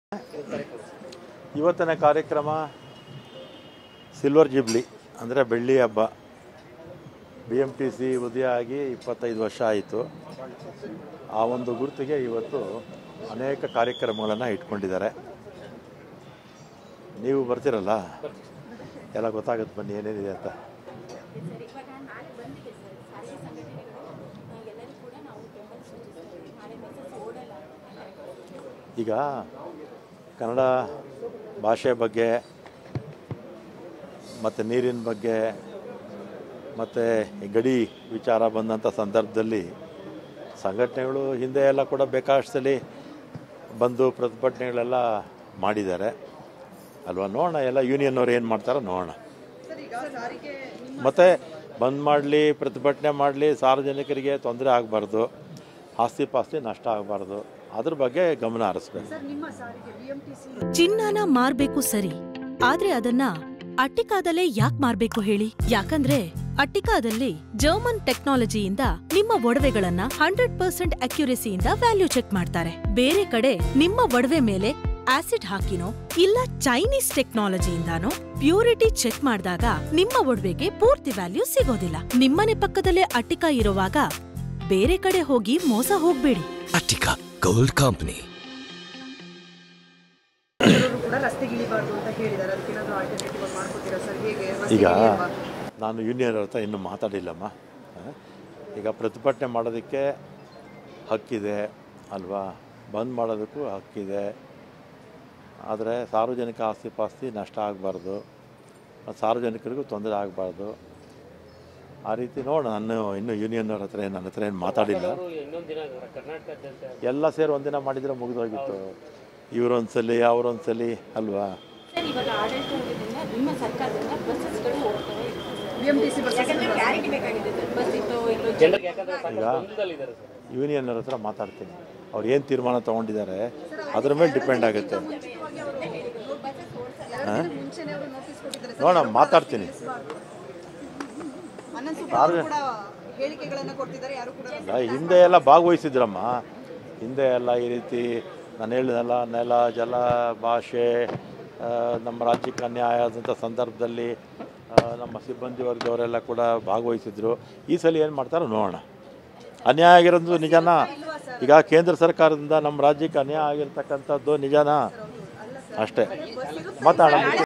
ಇವತ್ತಿನ ಕಾರ್ಯಕ್ರಮ silver Ghibli ಅಂದರೆ ಬೆಳ್ಳಿ ಹಬ್ಬ ಬಿ ಎಮ್ ಟಿ ಸಿ ಉದಯ ಆಗಿ ಇಪ್ಪತ್ತೈದು ವರ್ಷ ಆಯಿತು ಆ ಒಂದು ಗುರುತಿಗೆ ಇವತ್ತು ಅನೇಕ ಕಾರ್ಯಕ್ರಮಗಳನ್ನು ಇಟ್ಕೊಂಡಿದ್ದಾರೆ ನೀವು ಬರ್ತೀರಲ್ಲ ಎಲ್ಲ ಗೊತ್ತಾಗುತ್ತೆ ಬನ್ನಿ ಏನೇನಿದೆ ಅಂತ ಸರ್ ಇವಾಗ ನಾಳೆ ಬಂದಿದೆ ಸರ್ ಸಾರಿಗೆ ಸಂಘಟನೆಗಳು ಆ, ಎಲ್ಲರೂ ಕೂಡ ನಾವು ಬೆಂಬಲ ಸೂಚಿಸ್ತೇವೆ ನಾಳೆ ಬಸ್ಸಸ್ ಓಡಲ್ಲ ಈಗ ಕನ್ನಡ ಭಾಷೆ ಬಗ್ಗೆ ಮತ್ತು ನೀರಿನ ಬಗ್ಗೆ ಮತ್ತು ಗಡಿ ವಿಚಾರ ಬಂದಂಥ ಸಂದರ್ಭದಲ್ಲಿ ಸಂಘಟನೆಗಳು ಹಿಂದೆ ಎಲ್ಲ ಕೂಡ ಬೇಕಾದಷ್ಟಲ್ಲಿ ಬಂದು ಪ್ರತಿಭಟನೆಗಳೆಲ್ಲ ಮಾಡಿದ್ದಾರೆ ಅಲ್ವಾ ನೋಡೋಣ ಎಲ್ಲ ಯೂನಿಯನ್ ಅವ್ರು ಏನು ಮಾಡ್ತಾರೋ ನೋಡೋಣ ಮತ್ತು ಬಂದ್ ಮಾಡಲಿ ಪ್ರತಿಭಟನೆ ಮಾಡಲಿ ಸಾರ್ವಜನಿಕರಿಗೆ ತೊಂದರೆ ಆಗಬಾರ್ದು ಆಸ್ತಿ ಪಾಸ್ತಿ ನಷ್ಟ ಆಗಬಾರ್ದು ಅದ್ರ ಬಗ್ಗೆ ಗಮನ ಹರಿಸ್ಬೇಕು ಚಿನ್ನಾನ ಮಾರ್ಬೇಕು ಸರಿ ಆದ್ರೆ ಅದನ್ನ ಅಟ್ಟಿಕಾದಲ್ಲೇ ಯಾಕ್ ಮಾರ್ಬೇಕು ಹೇಳಿ ಯಾಕಂದ್ರೆ ಅಟ್ಟಿಕಾದಲ್ಲಿ ಜರ್ಮನ್ ಟೆಕ್ನಾಲಜಿಯಿಂದ ನಿಮ್ಮ ಒಡವೆಗಳನ್ನ ಹಂಡ್ರೆಡ್ ಪರ್ಸೆಂಟ್ ಅಕ್ಯುರೆಸಿಯಿಂದ ವ್ಯಾಲ್ಯೂ ಚೆಕ್ ಮಾಡ್ತಾರೆ ಬೇರೆ ಕಡೆ ನಿಮ್ಮ ಒಡವೆ ಮೇಲೆ ಆಸಿಡ್ ಹಾಕಿನೋ ಇಲ್ಲ ಚೈನೀಸ್ ಟೆಕ್ನಾಲಜಿಯಿಂದಾನೋ ಪ್ಯೂರಿಟಿ ಚೆಕ್ ಮಾಡಿದಾಗ ನಿಮ್ಮ ಒಡವೆಗೆ ಪೂರ್ತಿ ವ್ಯಾಲ್ಯೂ ಸಿಗೋದಿಲ್ಲ ನಿಮ್ಮನೆ ಪಕ್ಕದಲ್ಲೇ ಅಟ್ಟಿಕಾ ಇರುವಾಗ ಬೇರೆ ಕಡೆ ಹೋಗಿ ಮೋಸ ಹೋಗ್ಬೇಡಿ Attica Gold Company. ಎಲ್ಲರೂ ಕೂಡ ರಸ್ತೆಗೆ ಇಳಿಬಾರ್ದು ಅಂತ ಹೇಳಿದ್ದಾರೆ ಅದಕ್ಕೆ ಏನಾದರೂ ಆಲ್ಟರ್ನೇಟಿವ್ ಮಾಡ್ಕೊತೀರಾ ಸರ್ ಹೇಗೆ ಈಗ ರಸ್ತೆಗೆ ಇಳಿಯಲ್ವಾ? ನಾನು ಯೂನಿಯನ್ ಹತ್ರ ಇನ್ನೂ ಮಾತಾಡಿಲ್ಲಮ್ಮ ಆ? ಈಗ ಪ್ರತಿಭಟನೆ ಮಾಡೋದಕ್ಕೆ ಹಕ್ಕಿದೆ ಅಲ್ವಾ ಬಂದ್ ಮಾಡೋದಕ್ಕೂ ಹಕ್ಕಿದೆ ಆದರೆ ಸಾರ್ವಜನಿಕ ಆಸ್ತಿ ಪಾಸ್ತಿ ನಷ್ಟ ಆಗಬಾರ್ದು ಮತ್ತು ಸಾರ್ವಜನಿಕರಿಗೂ ತೊಂದರೆ ಆಗಬಾರ್ದು ಆ ರೀತಿ ನೋಡೋಣ ನಾನು ಇನ್ನೂ ಯೂನಿಯನ್ ಅವ್ರ ಹತ್ರ ಏನ್- ನನ್ನ ಹತ್ರ ಏನು ಮಾತಾಡಿಲ್ಲ ಎಲ್ಲ ಸೇರಿ ಒಂದಿನ ಮಾಡಿದರೆ ಮುಗಿದೋಗಿತ್ತು ಇವರೊಂದ್ಸಲಿ ಅವರೊಂದ್ಸಲಿ ಅಲ್ವಾ ಸರ್ ಇವಾಗ ಆಡಳಿತದಿಂದ ನಿಮ್ಮ ಸರ್ಕಾರದಿಂದ ಬಸ್ಸಸ್ಗಳು ಹೋಗ್ತವೆ BMTC ಬಸ್ ಯಾಕಂದ್ರೆ ಕ್ಲಾರಿಟಿ ಬೇಕಾಗಿದೆ ಸರ್ ಬಸ್ ಇತ್ತೋ ಇಲ್ಲೋ ಈಗ ಯೂನಿಯನ್ ಅವ್ರ ಹತ್ರ ಮಾತಾಡ್ತೀನಿ ಅವ್ರು ಏನು ತೀರ್ಮಾನ ತೊಗೊಂಡಿದ್ದಾರೆ ಅದ್ರ ಮೇಲೆ ಡಿಪೆಂಡ್ ಆಗುತ್ತೆ ಮುಂಚೆನೆ ಅವರು ನೋಟಿಸ್ ಕೊಟ್ಟಿದ್ದಾರೆ ನೋಡೋಣ ಮಾತಾಡ್ತೀನಿ ಹನ್ನೊಂದು ಸುಬ್ರಹ್ಮಣ್ಯ ಕೂಡ ಹೇಳಿಕೆಗಳನ್ನ ಕೊಡ್ತಿದ್ದಾರೆ ಯಾರು ಕೂಡ ಇಲ್ಲ, ಹಿಂದೆ ಎಲ್ಲ ಭಾಗವಹಿಸಿದ್ರಮ್ಮ ಹಿಂದೆ ಎಲ್ಲ ಈ ರೀತಿ ನಾನು ಹೇಳಿದೆಲ್ಲ ನೆಲ ಜಲ ಭಾಷೆ ಆ, ನಮ್ಮ ರಾಜ್ಯಕ್ಕೆ ಅನ್ಯಾಯ ಆದಂಥ ಸಂದರ್ಭದಲ್ಲಿ ಆ, ನಮ್ಮ ಸಿಬ್ಬಂದಿ ವರ್ಗದವರೆಲ್ಲ ಕೂಡ ಭಾಗವಹಿಸಿದ್ರು ಈ ಸಲ ಏನು ಮಾಡ್ತಾರೋ ನೋಡೋಣ ಅನ್ಯಾಯ ಆಗಿರೋದು ನಿಜನಾ ಈಗ ಕೇಂದ್ರ ಸರ್ಕಾರದಿಂದ ನಮ್ಮ ರಾಜ್ಯಕ್ಕೆ ಅನ್ಯಾಯ ಆಗಿರ್ತಕ್ಕಂಥದ್ದು ನಿಜನಾ ಅಷ್ಟೇ ಮಾತಾಡೋಣ